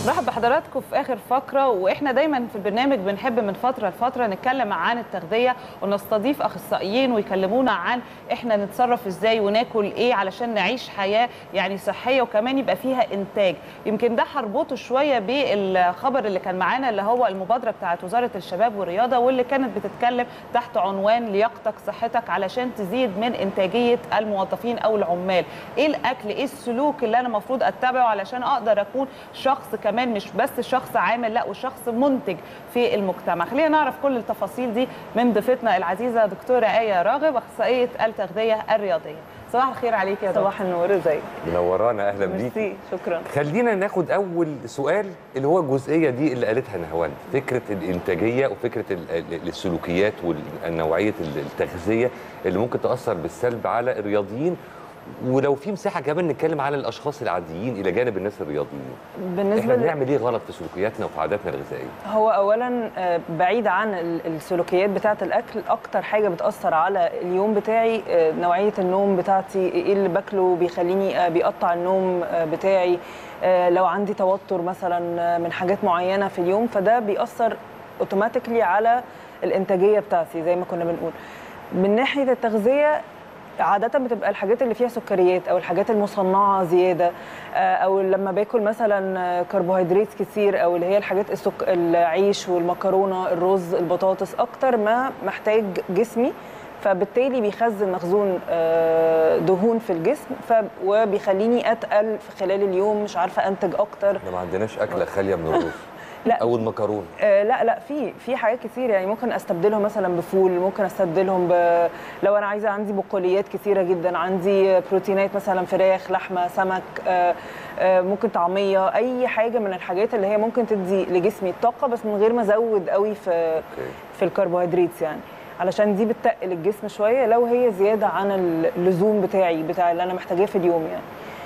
مرحب بحضراتكم في اخر فقره واحنا دايما في البرنامج بنحب من فتره لفتره نتكلم عن التغذيه ونستضيف اخصائيين ويكلمونا عن احنا نتصرف ازاي وناكل ايه علشان نعيش حياه يعني صحيه وكمان يبقى فيها انتاج يمكن ده هربطه شويه بالخبر اللي كان معانا اللي هو المبادره بتاعت وزاره الشباب والرياضه واللي كانت بتتكلم تحت عنوان لياقتك صحتك علشان تزيد من انتاجيه الموظفين او العمال ايه الاكل ايه السلوك اللي انا المفروض اتبعه علشان اقدر اكون شخص كمان مش بس شخص عامل لا وشخص منتج في المجتمع خلينا نعرف كل التفاصيل دي من ضيفتنا العزيزه دكتوره ايه راغب اخصائيه التغذيه الرياضيه صباح الخير عليك يا دكتور صباح النور ازيك منورانا اهلا بيك ميرسي شكرا خلينا ناخد اول سؤال اللي هو الجزئيه دي اللي قالتها نهوان فكره الانتاجيه وفكره ال- ال- السلوكيات والنوعيه التغذيه اللي ممكن تاثر بالسلب على الرياضيين ولو في مساحه كمان نتكلم على الاشخاص العاديين الى جانب الناس الرياضيين بالنسبه احنا ل- بنعمل ايه غلط في سلوكياتنا وفي عاداتنا الغذائيه هو اولا آه، بعيد عن ال- السلوكيات بتاعه الاكل اكتر حاجه بتاثر على اليوم بتاعي آه، نوعيه النوم بتاعتي ايه اللي باكله بيخليني آه، بيقطع النوم آه، بتاعي آه، لو عندي توتر مثلا آه، من حاجات معينه في اليوم فده بيأثر اوتوماتيكلي على الانتاجيه بتاعتي زي ما كنا بنقول من ناحيه التغذيه عادة بتبقى الحاجات اللي فيها سكريات أو الحاجات المصنعة زيادة آه، أو لما باكل مثلا آه، كربوهيدرات كتير أو اللي هي الحاجات السك... العيش والمكرونة الرز البطاطس أكتر ما محتاج جسمي فبالتالي بيخزن مخزون آه، دهون في الجسم ف... وبيخليني أتقل في خلال اليوم مش عارفة أنتج أكتر احنا ما عندناش اكله خاليه من الرز لا. او المكرونه آه، لا لا في في حاجات كتير يعني ممكن استبدلهم مثلا بفول ممكن استبدلهم ب... لو انا عايزه عندي بقوليات كتيره جدا عندي بروتينات مثلا فراخ لحمه سمك آه، آه، ممكن طعميه اي حاجه من الحاجات اللي هي ممكن تدي لجسمي الطاقه بس من غير ما ازود قوي في اوكي في الكربوهيدرات يعني علشان دي بتقل الجسم شويه لو هي زياده عن اللزوم بتاعي بتاع اللي انا محتاجاه في اليوم يعني